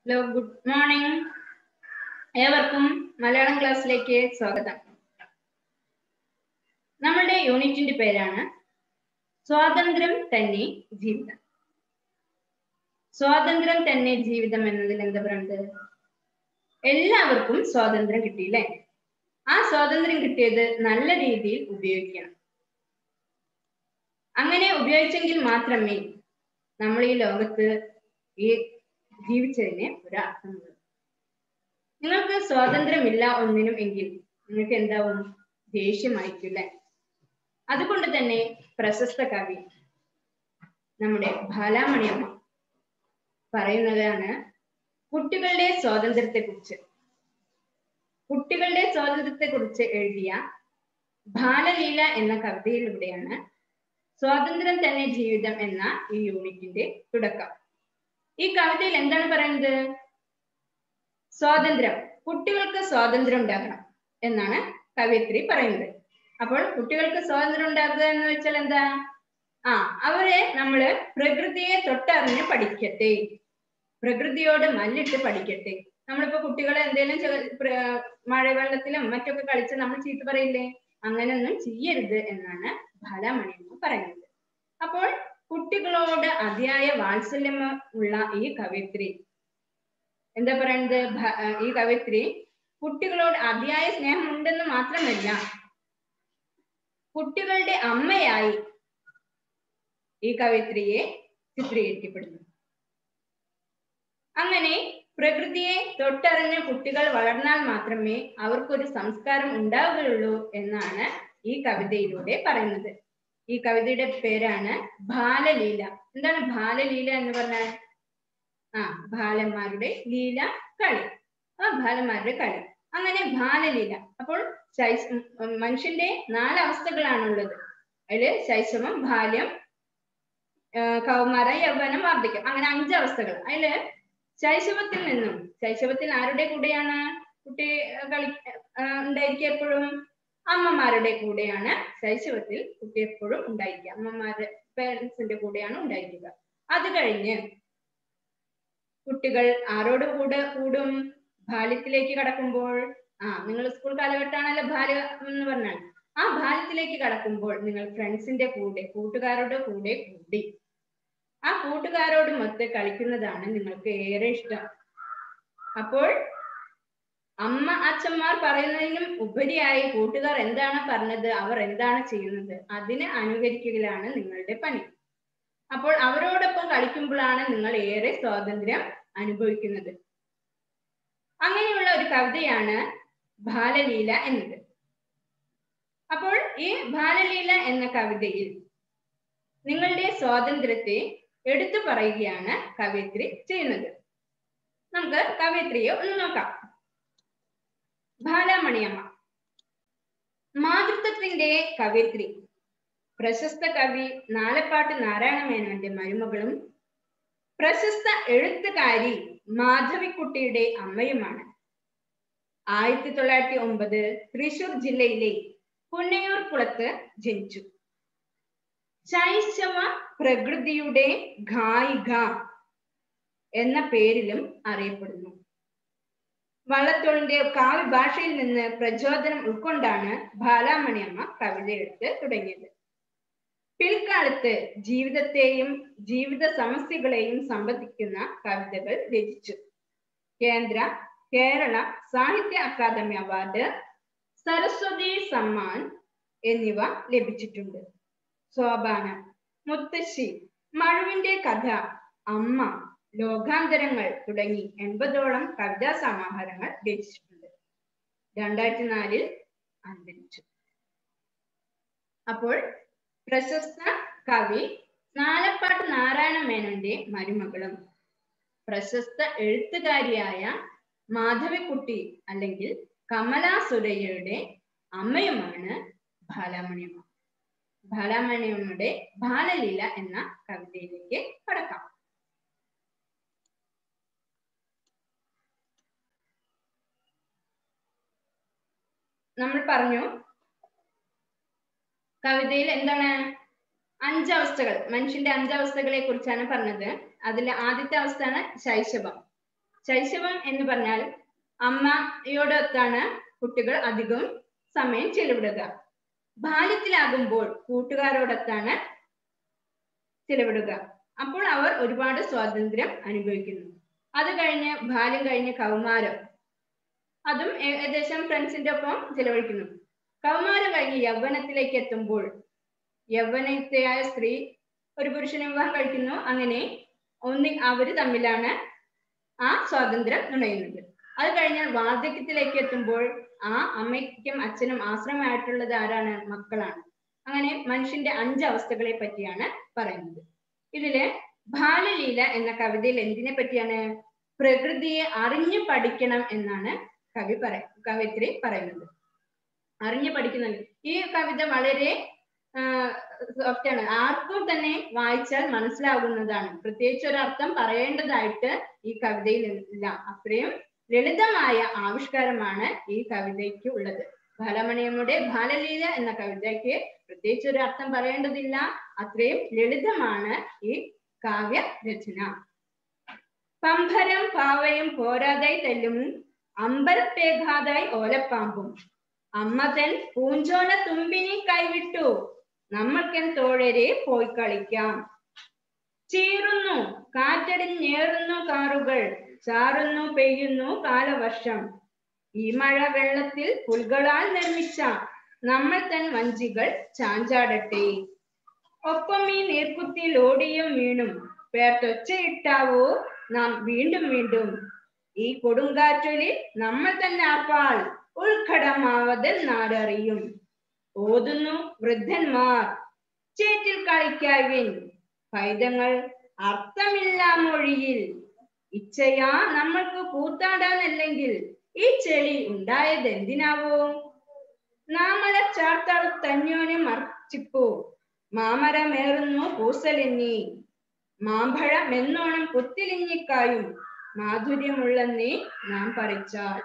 Hello good morning ഏവർക്കും മലയാളം ക്ലാസ്സിലേക്ക് സ്വാഗതം നമ്മളുടെ യൂണിറ്റിന്റെ പേരാണ് സ്വാതന്ത്ര്യം തന്നെ ജീവിതം സ്വാതന്ത്ര്യം തന്നെ ജീവിതം എന്നതിൽ എന്താ പറയുന്നത് എല്ലാവർക്കും സ്വാതന്ത്ര്യം കിട്ടിയില്ലേ ആ സ്വാതന്ത്ര്യം കിട്ടിയത് നല്ല രീതിയിൽ ഉപയോഗിക്കണം അങ്ങനെ ഉപയോഗിച്ചെങ്കിൽ മാത്രമേ നമ്മൾ ഈ ലോകത്ത് ഈ ജീവിച്ചതിന് ഒരു അർത്ഥമുള്ളൂ നിങ്ങൾക്ക് സ്വാതന്ത്ര്യമില്ല ഒന്നിനും എങ്കിൽ നിങ്ങൾക്ക് എന്താവും ദേഷ്യമായിരിക്കും അല്ലെ അതുകൊണ്ട് തന്നെ പ്രശസ്ത കവി നമ്മുടെ ബാലാമണിയമ്മ പറയുന്നതാണ് കുട്ടികളുടെ സ്വാതന്ത്ര്യത്തെ കുറിച്ച് കുട്ടികളുടെ സ്വാതന്ത്ര്യത്തെ കുറിച്ച് എഴുതിയ ബാലലീല എന്ന കവിതയിലൂടെയാണ് സ്വാതന്ത്ര്യം തന്നെ ജീവിതം എന്ന ഈ യൂണിറ്റിന്റെ തുടക്കം ഈ കവിതയിൽ എന്താണ് പറയുന്നത് സ്വാതന്ത്ര്യം കുട്ടികൾക്ക് സ്വാതന്ത്ര്യം ഉണ്ടാകണം എന്നാണ് കവിയത്രി പറയുന്നത് അപ്പോൾ കുട്ടികൾക്ക് സ്വാതന്ത്ര്യം ഉണ്ടാക്കുക എന്ന് വെച്ചാൽ എന്താ ആ അവരെ നമ്മള് പ്രകൃതിയെ തൊട്ടറിഞ്ഞ് പഠിക്കട്ടെ പ്രകൃതിയോട് മല്ലിട്ട് പഠിക്കട്ടെ നമ്മളിപ്പോ കുട്ടികളെ എന്തെങ്കിലും മഴവെള്ളത്തിലും മറ്റൊക്കെ കളിച്ച് നമ്മൾ ചീത്ത പറയില്ലേ അങ്ങനെയൊന്നും ചെയ്യരുത് എന്നാണ് ബാലാമണിയമ്മ പറയുന്നത് അപ്പോൾ കുട്ടികളോട് അതിയായ വാത്സല്യം ഉള്ള ഈ കവിത്രി എന്താ പറയുന്നത് ഈ കവിത്രി കുട്ടികളോട് അതിയായ സ്നേഹം ഉണ്ടെന്ന് മാത്രമല്ല കുട്ടികളുടെ അമ്മയായി ഈ കവിത്രിയെ ചിത്രീകരിക്കപ്പെടുന്നു അങ്ങനെ പ്രകൃതിയെ തൊട്ടറിഞ്ഞ കുട്ടികൾ വളർന്നാൽ മാത്രമേ അവർക്കൊരു സംസ്കാരം ഉണ്ടാവുകയുള്ളൂ എന്നാണ് ഈ കവിതയിലൂടെ പറയുന്നത് ഈ കവിതയുടെ പേരാണ് ബാലലീല എന്താണ് ബാലലീല എന്ന് പറഞ്ഞാൽ ആ ബാലന്മാരുടെ ലീല കളി ആ ബാലന്മാരുടെ കളി അങ്ങനെ ബാലലീല അപ്പോൾ മനുഷ്യന്റെ നാല് അവസ്ഥകളാണുള്ളത് അതില് ശൈശവം ബാല്യം കൗമാര യൗവനം വാർദ്ധക്യം അങ്ങനെ അഞ്ച് അവസ്ഥകൾ അതില് ശൈശവത്തിൽ നിന്നും ശൈശവത്തിൽ ആരുടെ കൂടെയാണ് കുട്ടി കളി ഉണ്ടായിരിക്കുക എപ്പോഴും അമ്മമാരുടെ കൂടെയാണ് ശൈശവത്തിൽ കുട്ടി എപ്പോഴും ഉണ്ടായിരിക്കുക അമ്മമാരുടെ പേരൻസിന്റെ കൂടെയാണ് ഉണ്ടായിരിക്കുക അത് കഴിഞ്ഞ് കുട്ടികൾ ആരോട് കൂടെ കൂടും ബാല്യത്തിലേക്ക് കടക്കുമ്പോൾ ആ നിങ്ങൾ സ്കൂൾ കാലഘട്ടമാണല്ലോ ബാല്യം എന്ന് പറഞ്ഞാൽ ആ ബാല്യത്തിലേക്ക് കടക്കുമ്പോൾ നിങ്ങൾ ഫ്രണ്ട്സിന്റെ കൂടെ കൂട്ടുകാരുടെ കൂടെ കൂടി ആ കൂട്ടുകാരോട് മൊത്ത് കളിക്കുന്നതാണ് നിങ്ങൾക്ക് ഏറെ ഇഷ്ടം അപ്പോൾ അമ്മ അച്ഛന്മാർ പറയുന്നതിനും ഉപരിയായി കൂട്ടുകാർ എന്താണ് പറഞ്ഞത് അവർ എന്താണ് ചെയ്യുന്നത് അതിനെ അനുകരിക്കുകയാണ് നിങ്ങളുടെ പണി അപ്പോൾ അവരോടൊപ്പം കളിക്കുമ്പോഴാണ് നിങ്ങൾ ഏറെ സ്വാതന്ത്ര്യം അനുഭവിക്കുന്നത് അങ്ങനെയുള്ള ഒരു കവിതയാണ് ബാലലീല എന്നത് അപ്പോൾ ഈ ബാലലീല എന്ന കവിതയിൽ നിങ്ങളുടെ സ്വാതന്ത്ര്യത്തെ എടുത്തു പറയുകയാണ് കവയിത്രി ചെയ്യുന്നത് നമുക്ക് കവയിത്രിയെ ഒന്ന് നോക്കാം ബാലാമണിയമ്മ മാതൃത്വത്തിന്റെ കവിത്രി പ്രശസ്ത കവി നാലപ്പാട്ട് നാരായണ മേനോന്റെ മരുമകളും പ്രശസ്ത എഴുത്തുകാരി മാധവിക്കുട്ടിയുടെ അമ്മയുമാണ് ആയിരത്തി തൊള്ളായിരത്തി ഒമ്പത് തൃശൂർ ജില്ലയിലെ പുന്നയൂർ കുളത്ത് ജനിച്ചു ശൈശവ പ്രകൃതിയുടെ ഗായിക എന്ന പേരിലും അറിയപ്പെടുന്നു വള്ളത്തോളിന്റെ കാവ്യ ഭാഷയിൽ നിന്ന് പ്രചോദനം ഉൾക്കൊണ്ടാണ് ബാലാമണിയമ്മ കവിത എഴുത്ത് തുടങ്ങിയത് പിൽക്കാലത്ത് ജീവിതത്തെയും ജീവിത സമസ്യകളെയും സംബന്ധിക്കുന്ന കവിതകൾ രചിച്ചു കേന്ദ്ര കേരള സാഹിത്യ അക്കാദമി അവാർഡ് സരസ്വതി സമ്മാൻ എന്നിവ ലഭിച്ചിട്ടുണ്ട് സോപാന മുത്തശ്ശി മഴുവിന്റെ കഥ അമ്മ ലോകാന്തരങ്ങൾ തുടങ്ങി എൺപതോളം കവിതാ സമാഹാരങ്ങൾ രചിച്ചിട്ടുണ്ട് രണ്ടായിരത്തി നാലിൽ അന്തരിച്ചു അപ്പോൾ പ്രശസ്ത കവി നാലപ്പാട്ട് നാരായണ മേനോന്റെ മരുമകളും പ്രശസ്ത എഴുത്തുകാരിയായ മാധവിക്കുട്ടി അല്ലെങ്കിൽ കമലാ സുരയ്യയുടെ അമ്മയുമാണ് ബാലാമണിയമ്മ ബാലാമണിയമ്മയുടെ ബാലലീല എന്ന കവിതയിലേക്ക് കടക്കാം നമ്മൾ പറഞ്ഞു കവിതയിൽ എന്താണ് അഞ്ചവസ്ഥകൾ മനുഷ്യന്റെ അഞ്ചവസ്ഥകളെ കുറിച്ചാണ് പറഞ്ഞത് അതിൽ ആദ്യത്തെ അവസ്ഥയാണ് ശൈശവം ശൈശവം എന്ന് പറഞ്ഞാൽ അമ്മയോടൊത്താണ് കുട്ടികൾ അധികം സമയം ചെലവിടുക ബാല്യത്തിലാകുമ്പോൾ കൂട്ടുകാരോടൊത്താണ് ചെലവിടുക അപ്പോൾ അവർ ഒരുപാട് സ്വാതന്ത്ര്യം അനുഭവിക്കുന്നു അത് കഴിഞ്ഞ് ബാല്യം കഴിഞ്ഞ് കൗമാരം അതും ഏകദേശം ഫ്രണ്ട്സിന്റെ ഒപ്പം ചെലവഴിക്കുന്നു കൗമാരം കഴിഞ്ഞ് യൗവനത്തിലേക്ക് എത്തുമ്പോൾ യൗവനത്തെയായ സ്ത്രീ ഒരു പുരുഷനെ വിവാഹം കഴിക്കുന്നു അങ്ങനെ ഒന്നി അവര് തമ്മിലാണ് ആ സ്വാതന്ത്ര്യം നുണയുന്നത് അത് കഴിഞ്ഞാൽ വാർദ്ധക്യത്തിലേക്ക് എത്തുമ്പോൾ ആ അമ്മയ്ക്കും അച്ഛനും ആശ്രമമായിട്ടുള്ളത് ആരാണ് മക്കളാണ് അങ്ങനെ മനുഷ്യന്റെ അഞ്ച് അവസ്ഥകളെ പറ്റിയാണ് പറയുന്നത് ഇതില് ബാലലീല എന്ന കവിതയിൽ എന്തിനെ പറ്റിയാണ് പ്രകൃതിയെ അറിഞ്ഞു പഠിക്കണം എന്നാണ് കവി പറ കവിത്രി പറയുന്നത് അറിഞ്ഞു പഠിക്കുന്നുണ്ട് ഈ കവിത വളരെ സോഫ്റ്റ് ആണ് ആർക്കും തന്നെ വായിച്ചാൽ മനസ്സിലാകുന്നതാണ് പ്രത്യേകിച്ച് ഒരു അർത്ഥം പറയേണ്ടതായിട്ട് ഈ കവിതയിൽ ഇല്ല അത്രയും ലളിതമായ ആവിഷ്കാരമാണ് ഈ കവിതയ്ക്ക് ഉള്ളത് ബാലമണിയമ്മയുടെ ബാലലീല എന്ന കവിതയ്ക്ക് പ്രത്യേകിച്ച് ഒരു അർത്ഥം പറയേണ്ടതില്ല അത്രയും ലളിതമാണ് ഈ കാവ്യ രചന പമ്പരം പാവയും പോരാതായി തെല്ലും അമ്പരപ്പേഘാതായി ഓലപ്പാമ്പും അമ്മതൻ പൂഞ്ചോല തുമ്പിനി കൈവിട്ടു നമ്മൾക്കൻ തോഴരെ പോയി കളിക്കാം ചീറുന്നു കാറ്റടിഞ്ഞേറുന്നു കാറുകൾ ചാറുന്നു പെയ്യുന്നു കാലവർഷം ഈ മഴ വെള്ളത്തിൽ പുൽകളാൽ നിർമ്മിച്ച നമ്മൾ തൻ വഞ്ചികൾ ചാഞ്ചാടട്ടെ ഒപ്പം ഈ നീർക്കുത്തിൽ ഓടിയും വീണും പേർത്തൊച്ചയിട്ടാവോ നാം വീണ്ടും വീണ്ടും ഈ കൊടുങ്കാറ്റൊലി നമ്മൾ തന്നെ ആപ്പാൽ ഉൾക്കടമാവതൽ നാടറിയും ഓതുന്നു വൃദ്ധന്മാർ ചേറ്റിൽ കളിക്കാവിൻ പൈതങ്ങൾ അർത്ഥമില്ല മൊഴിയിൽ ഇച്ഛയാ നമ്മൾക്ക് കൂത്താടാനല്ലെങ്കിൽ ഈ ചെളി ഉണ്ടായത് എന്തിനാവോ നാമല ചാർത്താറു തന്യോനും അർച്ചിപ്പു മാമരമേറുന്നു പൂസലിന്നി മാമ്പഴം എന്നോണം കുത്തിലിഞ്ഞിക്കായും മാധുര്യമുള്ളെന്നേ നാം പറിച്ചാൽ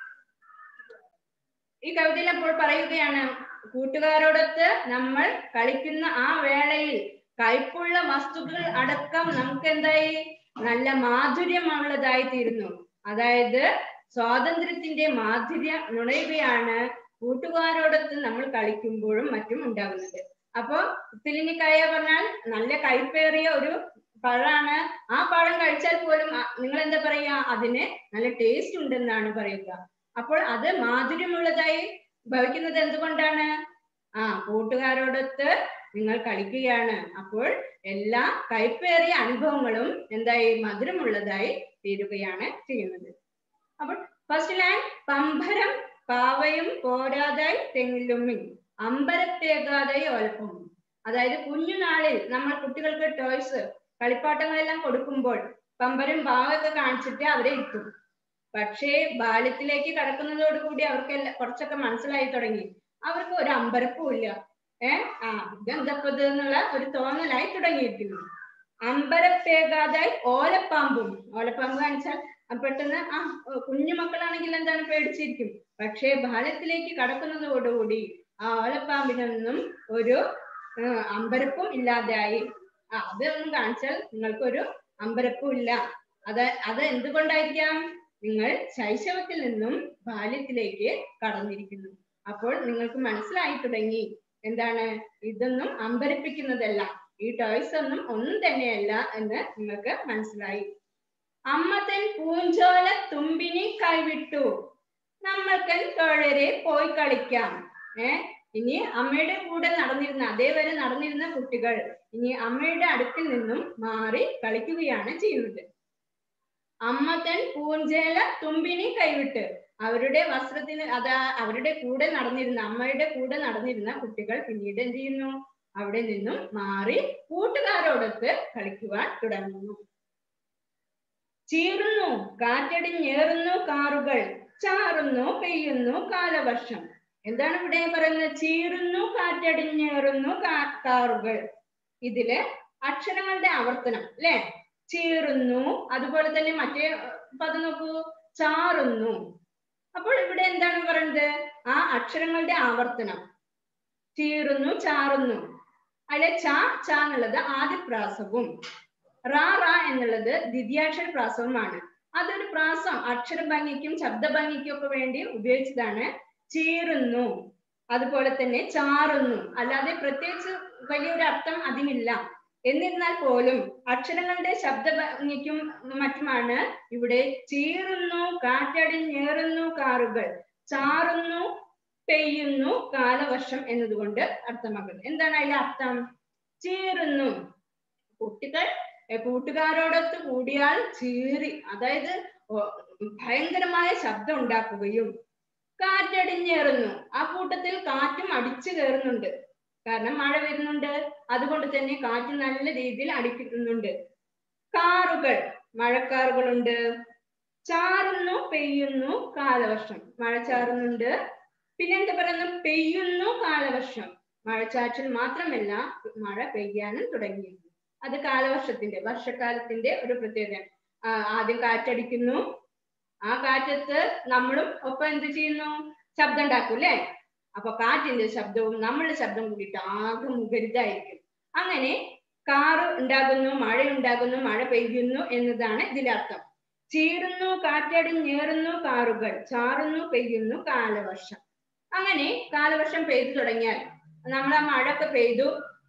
ഈ കവിതയിൽ അപ്പോൾ പറയുകയാണ് കൂട്ടുകാരോടൊത്ത് നമ്മൾ കളിക്കുന്ന ആ വേളയിൽ കയ്പുള്ള വസ്തുക്കൾ അടക്കം നമുക്ക് എന്തായി നല്ല മാധുര്യമുള്ളതായി തീരുന്നു അതായത് സ്വാതന്ത്ര്യത്തിന്റെ മാധുര്യം നുണയുകയാണ് കൂട്ടുകാരോടൊത്ത് നമ്മൾ കളിക്കുമ്പോഴും മറ്റും ഉണ്ടാകുന്നത് അപ്പോ തിലിഞ്ഞിക്കായ പറഞ്ഞാൽ നല്ല കയ്പേറിയ ഒരു പഴമാണ് ആ പഴം കഴിച്ചാൽ പോലും നിങ്ങൾ എന്താ പറയാ അതിന് നല്ല ടേസ്റ്റ് ഉണ്ടെന്നാണ് പറയുക അപ്പോൾ അത് മാധുര്യമുള്ളതായി ഭവിക്കുന്നത് എന്തുകൊണ്ടാണ് ആ കൂട്ടുകാരോടൊത്ത് നിങ്ങൾ കളിക്കുകയാണ് അപ്പോൾ എല്ലാ കൈപ്പേറിയ അനുഭവങ്ങളും എന്തായി മധുരമുള്ളതായി തീരുകയാണ് ചെയ്യുന്നത് അപ്പോൾ ഫസ്റ്റ് ലൈൻ പമ്പരം പാവയും പോരാതായി തെങ്ങിലുമ്മി അമ്പരത്തേകാതായി ഒലപ്പം അതായത് കുഞ്ഞുനാളിൽ നമ്മൾ കുട്ടികൾക്ക് ടോയ്സ് കളിപ്പാട്ടങ്ങളെല്ലാം കൊടുക്കുമ്പോൾ പമ്പരും പാവയൊക്കെ കാണിച്ചിട്ട് അവരെ ഇരുത്തും പക്ഷേ ബാല്യത്തിലേക്ക് കടക്കുന്നതോടുകൂടി അവർക്ക് എല്ലാം കുറച്ചൊക്കെ മനസ്സിലായി തുടങ്ങി അവർക്ക് ഒരു അമ്പരപ്പും ഇല്ല ഏഹ് ആ ഇതെന്തപ്പത് എന്നുള്ള ഒരു തോന്നലായി തുടങ്ങിയിരിക്കുന്നു അമ്പരപ്പേകാതായി ഓലപ്പാമ്പും ഓലപ്പാമ്പ് കാണിച്ചാൽ പെട്ടെന്ന് ആ കുഞ്ഞു മക്കളാണെങ്കിൽ എന്താണ് പേടിച്ചിരിക്കും പക്ഷേ ബാല്യത്തിലേക്ക് കടക്കുന്നതോടുകൂടി ആ ഓലപ്പാമ്പിനൊന്നും ഒരു അമ്പരപ്പും ഇല്ലാതെയായി ആ അതൊന്നും കാണിച്ചാൽ നിങ്ങൾക്കൊരു അമ്പരപ്പും ഇല്ല അത് അത് എന്തുകൊണ്ടായിരിക്കാം നിങ്ങൾ ശൈശവത്തിൽ നിന്നും ബാല്യത്തിലേക്ക് കടന്നിരിക്കുന്നു അപ്പോൾ നിങ്ങൾക്ക് മനസ്സിലായി തുടങ്ങി എന്താണ് ഇതൊന്നും അമ്പരപ്പിക്കുന്നതല്ല ഈ ടോയ്സ് ഒന്നും ഒന്നും തന്നെയല്ല എന്ന് നിങ്ങൾക്ക് മനസ്സിലായി അമ്മ തൻ പൂഞ്ചോല തുമ്പിനി കൈവിട്ടു നമ്മൾക്കൻ തോഴരെ പോയി കളിക്കാം ഏ ഇനി അമ്മയുടെ കൂടെ നടന്നിരുന്ന അതേവരെ നടന്നിരുന്ന കുട്ടികൾ ഇനി അമ്മയുടെ അടുത്തിൽ നിന്നും മാറി കളിക്കുകയാണ് ചെയ്യുന്നത് അമ്മ തൻ പൂഞ്ചേല തുമ്പിനി കൈവിട്ട് അവരുടെ വസ്ത്രത്തിന് അതാ അവരുടെ കൂടെ നടന്നിരുന്ന അമ്മയുടെ കൂടെ നടന്നിരുന്ന കുട്ടികൾ പിന്നീട് എന്ത് ചെയ്യുന്നു അവിടെ നിന്നും മാറി കൂട്ടുകാരോടൊത്ത് കളിക്കുവാൻ തുടങ്ങുന്നു ചീറുന്നു കാറ്റടിഞ്ഞേറുന്നു കാറുകൾ ചാറുന്നു പെയ്യുന്നു കാലവർഷം എന്താണ് ഇവിടെ പറയുന്നത് ചീറുന്നു കാറ്റടിഞ്ഞേറുന്നു കാറുകൾ ഇതില് അക്ഷരങ്ങളുടെ ആവർത്തനം അല്ലെ ചീറുന്നു അതുപോലെ തന്നെ മറ്റേ പദം നോക്കൂ ചാറുന്നു അപ്പോൾ ഇവിടെ എന്താണ് പറയുന്നത് ആ അക്ഷരങ്ങളുടെ ആവർത്തനം ചീറുന്നു ചാറുന്നു അതിലെ ച ച എന്നുള്ളത് ആദ്യ പ്രാസവും റാ റാ എന്നുള്ളത് ദ്വിതീയാക്ഷര പ്രാസവുമാണ് അതൊരു പ്രാസം അക്ഷര ഭംഗിക്കും ശബ്ദ ഭംഗിക്കും ഒക്കെ വേണ്ടി ഉപയോഗിച്ചതാണ് ചീറുന്നു അതുപോലെ തന്നെ ചാറുന്നു അല്ലാതെ പ്രത്യേകിച്ച് വലിയൊരു അർത്ഥം അതിനില്ല എന്നിരുന്നാൽ പോലും അക്ഷരങ്ങളുടെ ശബ്ദ ഭംഗിക്കും മറ്റുമാണ് ഇവിടെ ചീറുന്നു കാറ്റടിഞ്ഞേറുന്നു കാറുകൾ ചാറുന്നു പെയ്യുന്നു കാലവർഷം എന്നതുകൊണ്ട് അർത്ഥമാക്കുന്നത് എന്താണ് അതിലെ അർത്ഥം ചീറുന്നു കുട്ടികൾ എ, കൂട്ടുകാരോടൊത്ത് കൂടിയാൽ ചീറി അതായത് ഓ, ഭയങ്കരമായ ശബ്ദം ഉണ്ടാക്കുകയും കാറ്റടിഞ്ഞേറുന്നു ആ കൂട്ടത്തിൽ കാറ്റും അടിച്ചു കയറുന്നുണ്ട് കാരണം മഴ വരുന്നുണ്ട് അതുകൊണ്ട് തന്നെ കാറ്റ് നല്ല രീതിയിൽ അടിക്കുന്നുണ്ട് കാറുകൾ മഴക്കാറുകളുണ്ട് ചാറുന്നു പെയ്യുന്നു കാലവർഷം മഴ ചാറുന്നുണ്ട് പിന്നെ എന്താ പറയുന്നു പെയ്യുന്നു കാലവർഷം മഴച്ചാറ്റൽ മാത്രമല്ല മഴ പെയ്യാനും തുടങ്ങിയിരുന്നു അത് കാലവർഷത്തിന്റെ വർഷക്കാലത്തിന്റെ ഒരു പ്രത്യേകത ആ, ആദ്യം കാറ്റടിക്കുന്നു ആ കാറ്റത്ത് നമ്മളും ഒപ്പം എന്ത് ചെയ്യുന്നു ശബ്ദം ഉണ്ടാക്കും അല്ലേ അപ്പൊ കാറ്റിന്റെ ശബ്ദവും നമ്മളുടെ ശബ്ദം കൂടിയിട്ട് ആകെ മുഖരിതായിരിക്കും അങ്ങനെ കാറ് ഉണ്ടാകുന്നു മഴ ഉണ്ടാകുന്നു മഴ പെയ്യുന്നു എന്നതാണ് ഇതിന്റെ അർത്ഥം ചീറുന്നു കാറ്റടിഞ്ഞേറുന്നു കാറുകൾ ചാറുന്നു പെയ്യുന്നു കാലവർഷം അങ്ങനെ കാലവർഷം പെയ്തു തുടങ്ങിയാൽ നമ്മൾ ആ മഴ ഒക്കെ പെയ്തു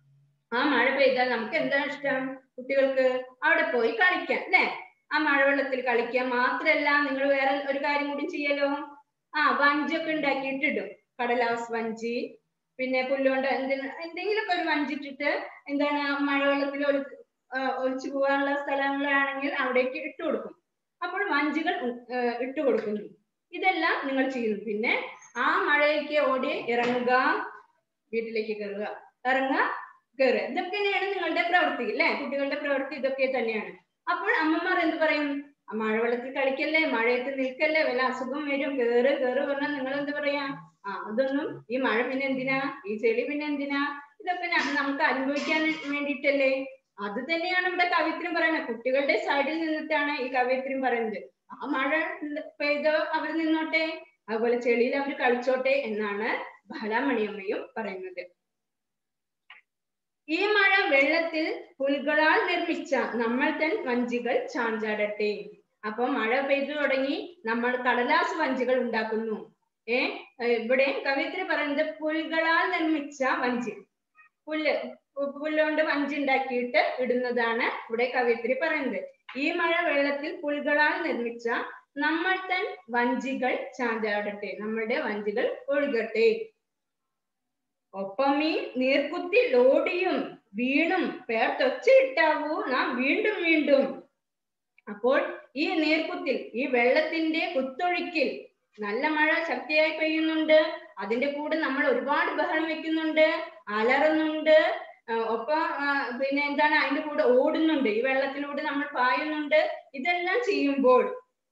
ആ മഴ പെയ്താൽ നമുക്ക് എന്താണ് ഇഷ്ടം കുട്ടികൾക്ക് അവിടെ പോയി കളിക്കാം അല്ലെ ആ മഴവെള്ളത്തിൽ കളിക്കാം മാത്രല്ല നിങ്ങൾ വേറെ ഒരു കാര്യം കൂടി ചെയ്യലോ ആ വഞ്ചിയൊക്കെ ഉണ്ടാക്കിയിട്ടിടും കടലാസ് വഞ്ചി പിന്നെ പുല്ലുകൊണ്ട് എന്തിന് എന്തെങ്കിലുമൊക്കെ ഒരു വഞ്ചിട്ടിട്ട് എന്താണ് ആ മഴവെള്ളത്തിൽ ഒഴി ആ, ഒഴിച്ചു പോകാനുള്ള സ്ഥലങ്ങളാണെങ്കിൽ അവിടേക്ക് ഇട്ട് കൊടുക്കും അപ്പോൾ വഞ്ചികൾ ഉ- ഏ, ഇട്ട് കൊടുക്കുന്നു ഇതെല്ലാം നിങ്ങൾ ചെയ്യുന്നു പിന്നെ ആ മഴയ്ക്ക് ഓടി ഇറങ്ങുക വീട്ടിലേക്ക് കയറുക ഇറങ്ങുക കയറുക ഇതൊക്കെ തന്നെയാണ് നിങ്ങളുടെ പ്രവൃത്തി അല്ലെ കുട്ടികളുടെ പ്രവൃത്തി ഇതൊക്കെ തന്നെയാണ് അപ്പോൾ അമ്മമാർ എന്ത് പറയും "ആ മഴവെള്ളത്തിൽ കളിക്കല്ലേ മഴയത്ത് നിൽക്കല്ലേ വല്ല അസുഖം വരും കേറ് കേറ് പറഞ്ഞാൽ നിങ്ങൾ എന്ത് പറയാ ആ അതൊന്നും ഈ മഴ പിന്നെ എന്തിനാ ഈ ചെളി പിന്നെ എന്തിനാ ഇതൊക്കെ ന- നമുക്ക് അനുഭവിക്കാൻ വേണ്ടിയിട്ടല്ലേ അത് തന്നെയാണ് ഇവിടെ കവിത്രം പറയുന്നത് കുട്ടികളുടെ സൈഡിൽ നിന്നിട്ടാണ് ഈ കവിത്രം പറയുന്നത് ആ മഴ പെയ്തോ അവർ നിന്നോട്ടെ അതുപോലെ ചെളിയിൽ അവർ കളിച്ചോട്ടെ എന്നാണ് ബാലാമണിയമ്മയും പറയുന്നത് ഈ മഴ വെള്ളത്തിൽ പുൽകളാൽ നിർമ്മിച്ച നമ്മൾ തൻ വഞ്ചികൾ ചാഞ്ചാടട്ടെ അപ്പൊ മഴ പെയ്തു തുടങ്ങി നമ്മൾ കടലാസ് വഞ്ചികൾ ഉണ്ടാക്കുന്നു ഏ ഏർ ഇവിടെ കവിയത്രി പറയുന്നത് പുൽകളാൽ നിർമ്മിച്ച വഞ്ചി പുല്ല് പു- പുല്ലുകൊണ്ട് വഞ്ചി ഉണ്ടാക്കിയിട്ട് ഇടുന്നതാണ് ഇവിടെ കവിയത്രി പറയുന്നത് ഈ മഴ വെള്ളത്തിൽ പുൽകളാൽ നിർമ്മിച്ച നമ്മൾ തൻ വഞ്ചികൾ ചാഞ്ചാടട്ടെ നമ്മളുടെ വഞ്ചികൾ ഒഴുകട്ടെ ഒപ്പം ഈ നീർക്കുത്തിൽ ഓടിയും വീണും പേർത്തൊച്ചയിട്ടാവൂ നാം വീണ്ടും വീണ്ടും അപ്പോൾ ഈ നീർക്കുത്തിൽ ഈ വെള്ളത്തിന്റെ കുത്തൊഴുക്കിൽ നല്ല മഴ ശക്തിയായി പെയ്യുന്നുണ്ട് അതിന്റെ കൂടെ നമ്മൾ ഒരുപാട് ബഹളം വെക്കുന്നുണ്ട് അലറുന്നുണ്ട് ആ, ഒപ്പം ആ, പിന്നെ എന്താണ് അതിന്റെ കൂടെ ഓടുന്നുണ്ട് ഈ വെള്ളത്തിലൂടെ നമ്മൾ പായുന്നുണ്ട് ഇതെല്ലാം ചെയ്യുമ്പോൾ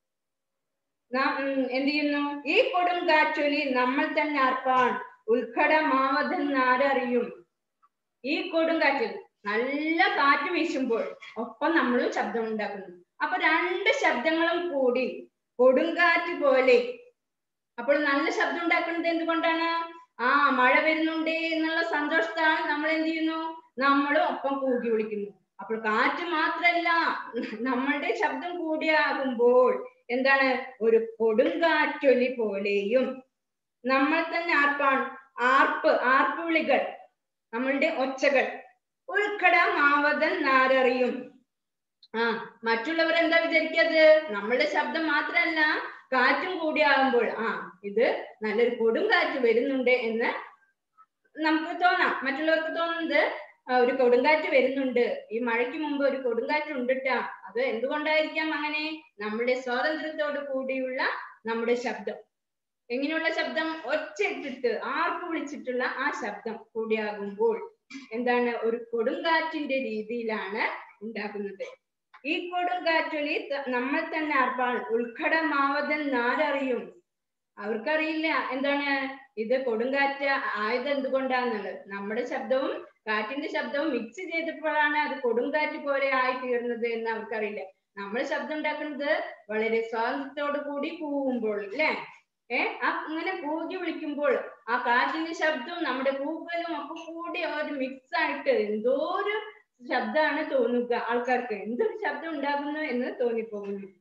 നാം ഉം, എന്ത് ചെയ്യുന്നു ഈ കൊടും കാറ്റൊലി നമ്മൾ തന്നെ ആർപ്പാൻ ഉത്കടമാവതെന്നാരറിയും ഈ കൊടുങ്കാറ്റിൽ നല്ല കാറ്റ് വീശുമ്പോൾ ഒപ്പം നമ്മളും ശബ്ദം ഉണ്ടാക്കുന്നു അപ്പൊ രണ്ട് ശബ്ദങ്ങളും കൂടി കൊടുങ്കാറ്റ് പോലെ അപ്പോൾ നല്ല ശബ്ദം ഉണ്ടാക്കുന്നത് എന്തുകൊണ്ടാണ് ആ മഴ വരുന്നുണ്ടേ എന്നുള്ള സന്തോഷത്താൽ നമ്മൾ എന്ത് ചെയ്യുന്നു നമ്മളും ഒപ്പം കൂകി വിളിക്കുന്നു അപ്പോൾ കാറ്റ് മാത്രല്ല നമ്മളുടെ ശബ്ദം കൂടിയാകുമ്പോൾ എന്താണ് ഒരു കൊടുങ്കാറ്റൊലി പോലെയും നമ്മൾ തന്നെ ആർപ്പാണ് ആർപ്പ് ആർപ്പ് വിളികൾ നമ്മളുടെ ഒച്ചകൾ ഉൾക്കടമാവതൻ നാരറിയും ആ മറ്റുള്ളവർ എന്താ വിചാരിക്കത് നമ്മളുടെ ശബ്ദം മാത്രമല്ല കാറ്റും കൂടിയാകുമ്പോൾ ആ ഇത് നല്ലൊരു കൊടുങ്കാറ്റ് വരുന്നുണ്ട് എന്ന് നമുക്ക് തോന്നാം മറ്റുള്ളവർക്ക് തോന്നുന്നത് ആ, ഒരു കൊടുങ്കാറ്റ് വരുന്നുണ്ട് ഈ മഴയ്ക്ക് മുമ്പ് ഒരു കൊടുങ്കാറ്റ് ഉണ്ടിട്ടാ അത് എന്തുകൊണ്ടായിരിക്കാം അങ്ങനെ നമ്മുടെ സ്വാതന്ത്ര്യത്തോട് കൂടിയുള്ള നമ്മുടെ ശബ്ദം എങ്ങനെയുള്ള ശബ്ദം ഒച്ചയിട്ടിട്ട് ആർപ്പ് വിളിച്ചിട്ടുള്ള ആ ശബ്ദം കൂടിയാകുമ്പോൾ എന്താണ് ഒരു കൊടുങ്കാറ്റിന്റെ രീതിയിലാണ് ഉണ്ടാകുന്നത് ഈ കൊടുങ്കാറ്റൊലി ത- നമ്മൾ തന്നെ ആർപ്പാൾ ഉൾക്കടമാവതൻ നാരറിയും അവർക്കറിയില്ല എന്താണ് ഇത് കൊടുങ്കാറ്റ് ആയത് എന്തുകൊണ്ടാന്നുള്ളത് നമ്മുടെ ശബ്ദവും കാറ്റിന്റെ ശബ്ദവും മിക്സ് ചെയ്തപ്പോഴാണ് അത് കൊടുങ്കാറ്റ് പോലെ ആയി തീർന്നത് എന്ന് അവർക്കറിയില്ല നമ്മൾ ശബ്ദം ഉണ്ടാക്കുന്നത് വളരെ സ്വാതന്ത്ര്യത്തോടു കൂടി കൂവുമ്പോൾ അല്ലേ ഏ ആ അങ്ങനെ കൂകി വിളിക്കുമ്പോൾ ആ കാറ്റിന്റെ ശബ്ദവും നമ്മുടെ കൂകലും ഒക്കെ കൂടി ഒരു മിക്സ് ആയിട്ട് എന്തോ ഒരു ശബ്ദമാണ് തോന്നുക ആൾക്കാർക്ക് എന്തൊരു ശബ്ദം ഉണ്ടാകുന്നു എന്ന് തോന്നിപ്പോകുന്നു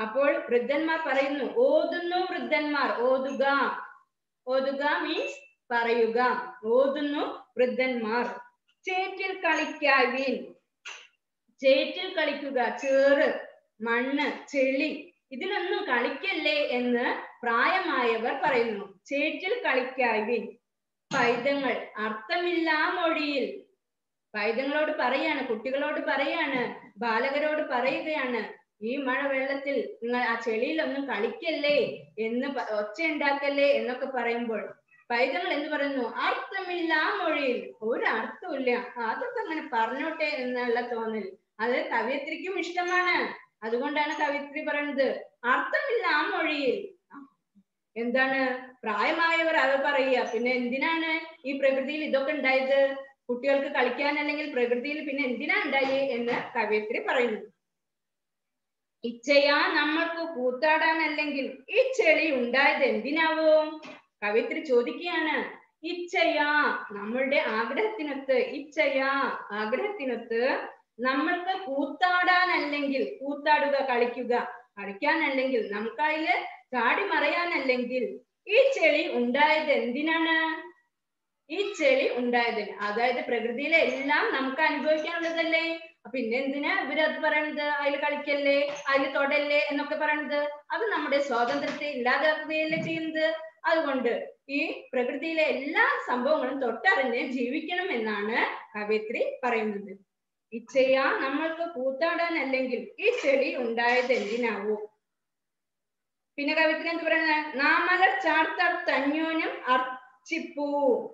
അപ്പോൾ വൃദ്ധന്മാർ പറയുന്നു ഓതുന്നു വൃദ്ധന്മാർ ഓതുക ഓതുക മീൻസ് പറയുക ഓതുന്നു വൃദ്ധന്മാർ ചേറ്റിൽ കളിക്കാവിൻ ചേറ്റിൽ കളിക്കുക ചേറ് മണ്ണ് ചെളി ഇതിലൊന്നും കളിക്കല്ലേ എന്ന് പ്രായമായവർ പറയുന്നു ചേറ്റിൽ കളിക്കാവിൻ പൈതങ്ങൾ അർത്ഥമില്ലാ മൊഴിയിൽ പൈതങ്ങളോട് പറയാണ് കുട്ടികളോട് പറയാണ് ബാലകരോട് പറയുകയാണ് ഈ മഴ വെള്ളത്തിൽ നിങ്ങൾ ആ ചെളിയിലൊന്നും കളിക്കല്ലേ എന്ന് പ- ഒച്ച ഉണ്ടാക്കല്ലേ എന്നൊക്കെ പറയുമ്പോൾ പൈതങ്ങൾ എന്ന് പറയുന്നു അർത്ഥമില്ലാ മൊഴിയിൽ ഒരു അർത്ഥമില്ല അതൊക്കെ അങ്ങനെ പറഞ്ഞോട്ടെ എന്നുള്ള തോന്നൽ അത് കവിയത്രിക്കും ഇഷ്ടമാണ് അതുകൊണ്ടാണ് കവിത്രി പറയുന്നത് അർത്ഥമില്ല ആ മൊഴിയിൽ എന്താണ് പ്രായമായവർ അത് പറയുക പിന്നെ എന്തിനാണ് ഈ പ്രകൃതിയിൽ ഇതൊക്കെ ഉണ്ടായത് കുട്ടികൾക്ക് കളിക്കാൻ അല്ലെങ്കിൽ പ്രകൃതിയിൽ പിന്നെ എന്തിനാ ഉണ്ടായി എന്ന് കവിയത്രി പറയുന്നു ഇച്ഛയാ നമ്മൾക്ക് കൂത്താടാനല്ലെങ്കിൽ ഈ ചെളി ഉണ്ടായത് എന്തിനാവും കവിത്രി ചോദിക്കുകയാണ് ഇച്ഛയാ നമ്മളുടെ ആഗ്രഹത്തിനൊത്ത് ഇച്ഛയാ ആഗ്രഹത്തിനൊത്ത് നമ്മൾക്ക് കൂത്താടാനല്ലെങ്കിൽ കൂത്താടുക കളിക്കുക കളിക്കാനല്ലെങ്കിൽ നമുക്കതില് ചാടി മറയാനല്ലെങ്കിൽ ഈ ചെളി ഉണ്ടായത് എന്തിനാണ് ഈ ചെളി ഉണ്ടായതിന് അതായത് പ്രകൃതിയിലെ എല്ലാം നമുക്ക് അനുഭവിക്കാനുള്ളതല്ലേ പിന്നെ എന്തിനാ ഇവരത് പറയണത് അതിൽ കളിക്കല്ലേ അതിൽ തൊടല്ലേ എന്നൊക്കെ പറയണത് അത് നമ്മുടെ സ്വാതന്ത്ര്യത്തെ ഇല്ലാതാക്കുകയല്ലേ ചെയ്യുന്നത് അതുകൊണ്ട് ഈ പ്രകൃതിയിലെ എല്ലാ സംഭവങ്ങളും തൊട്ടറിഞ്ഞ് ജീവിക്കണം എന്നാണ് കവിത്രി പറയുന്നത് ഇച്ഛയാ നമ്മൾക്ക് കൂത്താടാൻ അല്ലെങ്കിൽ ഈ ചെടി ഉണ്ടായത് എന്തിനാവൂ പിന്നെ കവിത്രി എന്ത് പറയുന്നത് നാമലർ ചാർത്തർ തന്യോനും അർച്ചിപ്പൂ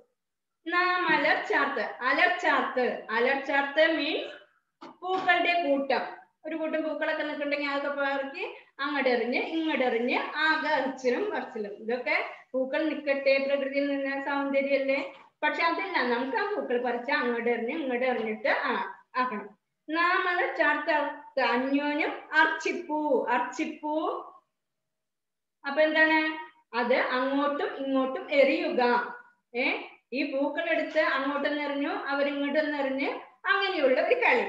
നാമലർ ചാർത്ത് അലർ ചാർത്ത് അലർ ചാർത്ത് മീൻസ് പൂക്കളുടെ കൂട്ടം ഒരു കൂട്ടം പൂക്കളൊക്കെ നിൽക്കുന്നുണ്ടെങ്കിൽ അതൊക്കെ പറക്കി അങ്ങോട്ട് എറിഞ്ഞ് ഇങ്ങോട്ട് എറിഞ്ഞ് ആകെ അറിച്ചിലും പറിച്ചിലും ഇതൊക്കെ പൂക്കൾ നിൽക്കട്ടെ പ്രകൃതിയിൽ നിന്ന് സൗന്ദര്യമല്ലേ പക്ഷെ അതല്ല നമുക്ക് ആ പൂക്കൾ പറിച്ച് അങ്ങോട്ട് എറിഞ്ഞ് ഇങ്ങോട്ട് എറിഞ്ഞിട്ട് ആ ആക്കണം നാമത് ചാർത്ത അന്യോന്യം അർച്ചിപ്പൂ അർച്ചിപ്പൂ അപ്പൊ എന്താണ് അത് അങ്ങോട്ടും ഇങ്ങോട്ടും എറിയുക ഏ ഈ പൂക്കൾ എടുത്ത് അങ്ങോട്ടൊന്ന് എറിഞ്ഞു അവരിങ്ങോട്ടൊന്ന് എറിഞ്ഞ് അങ്ങനെയുള്ള ഒരു കളി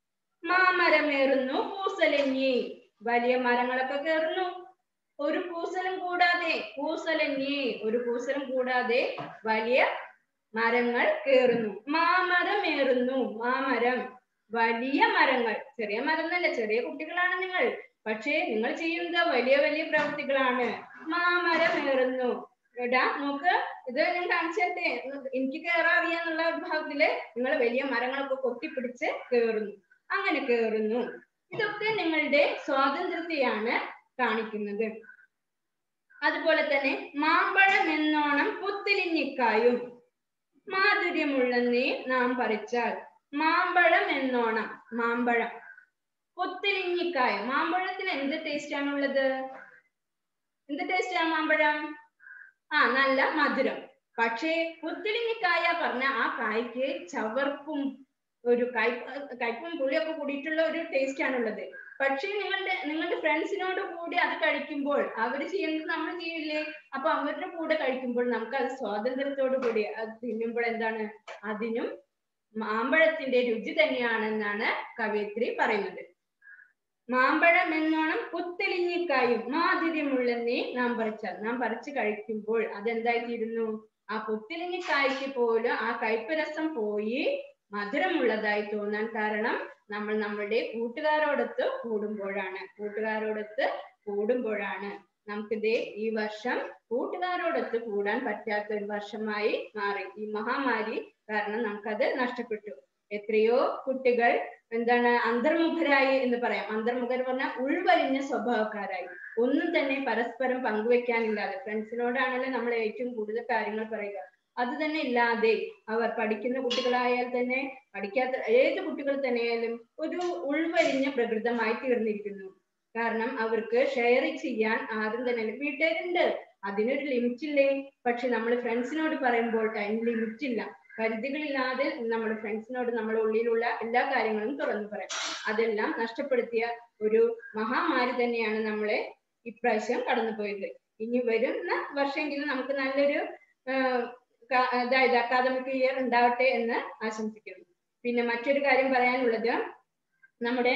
മാമരമേറുന്നു പൂസലഞ്ഞി വലിയ മരങ്ങളൊക്കെ കയറുന്നു ഒരു പൂസലും കൂടാതെ പൂസലഞ്ഞി ഒരു പൂസലും കൂടാതെ വലിയ മരങ്ങൾ കയറുന്നു മാമരമേറുന്നു മാമരം വലിയ മരങ്ങൾ ചെറിയ മരം എന്നല്ല ചെറിയ കുട്ടികളാണ് നിങ്ങൾ പക്ഷേ നിങ്ങൾ ചെയ്യുന്നത് വലിയ വലിയ പ്രവൃത്തികളാണ് മാമരമേറുന്നു എടാ നോക്ക് ഇത് ഞാൻ കാണിച്ചേ എനിക്ക് കയറാൻ അറിയാന്നുള്ള ഭാഗത്തില് നിങ്ങൾ വലിയ മരങ്ങളൊക്കെ കൊത്തിപ്പിടിച്ച് കയറുന്നു അങ്ങനെ കയറുന്നു ഇതൊക്കെ നിങ്ങളുടെ സ്വാതന്ത്ര്യത്തെയാണ് കാണിക്കുന്നത് അതുപോലെ തന്നെ മാമ്പഴം എന്നോണം പുത്തിലിഞ്ഞിക്കായും മാധുര്യമുള്ളന്നേ നാം പറിച്ചാൽ മാമ്പഴം എന്നോണം മാമ്പഴം പുത്തിലിഞ്ഞിക്കായ മാമ്പഴത്തിന് എന്ത് ടേസ്റ്റ് ആണുള്ളത് എന്ത് ടേസ്റ്റ് ആണ് മാമ്പഴം ആ നല്ല മധുരം പക്ഷേ പുത്തിലിഞ്ഞിക്കായ പറഞ്ഞ ആ കായ്ക്ക് ചവർപ്പും ഒരു കയ്പ് കയ്പും പുളിയൊക്കെ കൂടിയിട്ടുള്ള ഒരു ടേസ്റ്റ് ആണുള്ളത് പക്ഷേ നിങ്ങളുടെ നിങ്ങളുടെ ഫ്രണ്ട്സിനോട് കൂടി അത് കഴിക്കുമ്പോൾ അവർ ചെയ്യുന്നത് നമ്മൾ ചെയ്യില്ലേ അപ്പൊ അവരുടെ കൂടെ കഴിക്കുമ്പോൾ നമുക്ക് അത് സ്വാതന്ത്ര്യത്തോടു കൂടി അത് തിന്നുമ്പോൾ എന്താണ് അതിനും മാമ്പഴത്തിന്റെ രുചി തന്നെയാണെന്നാണ് കവയിത്രി പറയുന്നത് മാമ്പഴം എന്നോണം പുത്തലിഞ്ഞിക്കായും മാധുര്യമുള്ളെന്നേ നാം പറിച്ചാൽ നാം പറിച്ച് കഴിക്കുമ്പോൾ അതെന്തായിത്തീരുന്നു ആ പുത്തലിഞ്ഞിക്കായ്ക്ക് പോലും ആ കയ്പ് രസം പോയി മധുരമുള്ളതായി തോന്നാൻ കാരണം നമ്മൾ നമ്മളുടെ കൂട്ടുകാരോടൊത്ത് കൂടുമ്പോഴാണ് കൂട്ടുകാരോടൊത്ത് കൂടുമ്പോഴാണ് നമുക്കിതേ ഈ വർഷം കൂട്ടുകാരോടൊത്ത് കൂടാൻ പറ്റാത്ത ഒരു വർഷമായി മാറി ഈ മഹാമാരി കാരണം നമുക്കത് നഷ്ടപ്പെട്ടു എത്രയോ കുട്ടികൾ എന്താണ് അന്തർമുഖരായി എന്ന് പറയാം അന്തർമുഖർ പറഞ്ഞാൽ ഉൾവലിഞ്ഞ സ്വഭാവക്കാരായി ഒന്നും തന്നെ പരസ്പരം പങ്കുവെക്കാനില്ലാതെ ഫ്രണ്ട്സിനോടാണല്ലോ നമ്മൾ ഏറ്റവും കൂടുതൽ കാര്യങ്ങൾ പറയുക അത് തന്നെ ഇല്ലാതെ അവർ പഠിക്കുന്ന കുട്ടികളായാൽ തന്നെ പഠിക്കാത്ത ഏത് കുട്ടികൾ തന്നെയായാലും ഒരു ഉൾവലിഞ്ഞ പ്രകൃതമായി തീർന്നിരിക്കുന്നു കാരണം അവർക്ക് ഷെയർ ചെയ്യാൻ ആരും തന്നെ ഇല്ല. വീട്ടുകാരുണ്ട് അതിനൊരു ലിമിറ്റ് ഇല്ലേ പക്ഷെ നമ്മൾ ഫ്രണ്ട്സിനോട് പറയുമ്പോൾ അതിന് ലിമിറ്റ് ഇല്ല പരിധികളില്ലാതെ നമ്മുടെ ഫ്രണ്ട്സിനോട് നമ്മുടെ ഉള്ളിലുള്ള എല്ലാ കാര്യങ്ങളും തുറന്നു പറയാം അതെല്ലാം നഷ്ടപ്പെടുത്തിയ ഒരു മഹാമാരി തന്നെയാണ് നമ്മളെ ഇപ്രാവശ്യം കടന്നുപോയത് ഇനി വരുന്ന വർഷമെങ്കിലും നമുക്ക് നല്ലൊരു ആഹ് ക- അതായത് അക്കാദമിക് ഇയർ ഉണ്ടാവട്ടെ എന്ന് ആശംസിക്കുന്നു പിന്നെ മറ്റൊരു കാര്യം പറയാനുള്ളത് നമ്മുടെ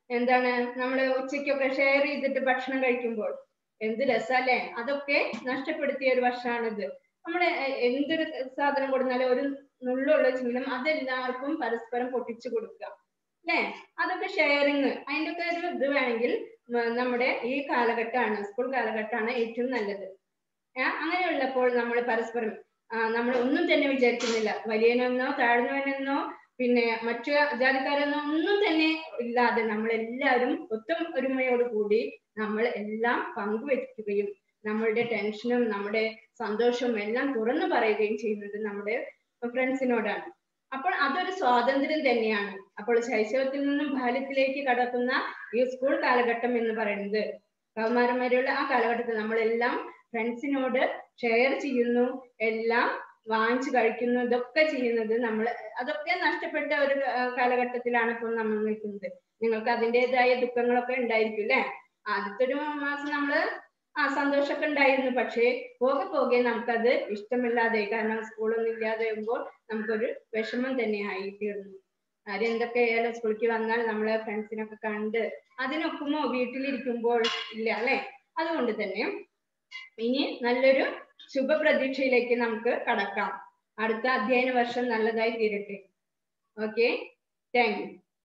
എന്താണ് നമ്മൾ ഉച്ചയ്ക്കൊക്കെ ഷെയർ ചെയ്തിട്ട് ഭക്ഷണം കഴിക്കുമ്പോൾ എന്ത് രസല്ലേ അതൊക്കെ നഷ്ടപ്പെടുത്തിയ ഒരു വർഷമാണിത് നമ്മൾ എന്തൊരു സാധനം കൊടുത്താലും ഒരു നുള്ളുള്ളെങ്കിലും അതെല്ലാവർക്കും പരസ്പരം പൊട്ടിച്ചു കൊടുക്കുക അല്ലേ അതൊക്കെ ഷെയറിങ് അതിന്റെ ഒക്കെ ഒരു ഇത് വേണമെങ്കിൽ മ- നമ്മുടെ ഈ കാലഘട്ടമാണ് സ്കൂൾ കാലഘട്ടമാണ് ഏറ്റവും നല്ലത് ഏ, അങ്ങനെയുള്ളപ്പോൾ നമ്മൾ പരസ്പരം നമ്മൾ ഒന്നും തന്നെ വിചാരിക്കുന്നില്ല വലിയനെന്നോ താഴ്ന്നവനെന്നോ പിന്നെ മറ്റു ജാതിക്കാരെന്നോ ഒന്നും തന്നെ ഇല്ലാതെ നമ്മൾ എല്ലാവരും ഒത്തും ഒരുമയോട് കൂടി നമ്മൾ എല്ലാം പങ്കുവെക്കുകയും നമ്മളുടെ ടെൻഷനും നമ്മുടെ സന്തോഷവും എല്ലാം തുറന്നു പറയുകയും ചെയ്യുന്നത് നമ്മുടെ ഫ്രണ്ട്സിനോടാണ് അപ്പോൾ അതൊരു സ്വാതന്ത്ര്യം തന്നെയാണ് അപ്പോൾ ശൈശവത്തിൽ നിന്നും ബാല്യത്തിലേക്ക് കടക്കുന്ന ഈ സ്കൂൾ കാലഘട്ടം എന്ന് പറയുന്നത് കൗമാരം വരെയുള്ള ആ കാലഘട്ടത്തിൽ നമ്മളെല്ലാം ഫ്രണ്ട്സിനോട് ഷെയർ ചെയ്യുന്നു എല്ലാം വാങ്ങിച്ചു കഴിക്കുന്നു ഇതൊക്കെ ചെയ്യുന്നത് നമ്മൾ അതൊക്കെ നഷ്ടപ്പെട്ട ഒരു ആ, കാലഘട്ടത്തിലാണ് ഇപ്പോൾ നമ്മൾ നിൽക്കുന്നത് നിങ്ങൾക്ക് അതിൻ്റെതായ ദുഃഖങ്ങളൊക്കെ ഉണ്ടായിരിക്കും അല്ലെ ആദ്യത്തെ ഒരു മാസം നമ്മള് ആ സന്തോഷമൊക്കെ ഉണ്ടായിരുന്നു പക്ഷേ പോകെ പോകെ നമുക്കത് ഇഷ്ടമില്ലാതെ കാരണം സ്കൂളൊന്നും ഇല്ലാതെ വരുമ്പോൾ നമുക്കൊരു വിഷമം തന്നെയായി തീർന്നു കാര്യം എന്തൊക്കെയായാലും സ്കൂളിലേക്ക് വന്നാൽ നമ്മളെ ഫ്രണ്ട്സിനൊക്കെ കണ്ട് അതിനൊക്കുമോ വീട്ടിലിരിക്കുമ്പോൾ ഇല്ല അല്ലെ അതുകൊണ്ട് തന്നെ ഇനി നല്ലൊരു ശുഭപ്രതീക്ഷയിലേക്ക് നമുക്ക് കടക്കാം അടുത്ത അധ്യയന വർഷം നല്ലതായി തീരട്ടെ ഓക്കെ താങ്ക് യു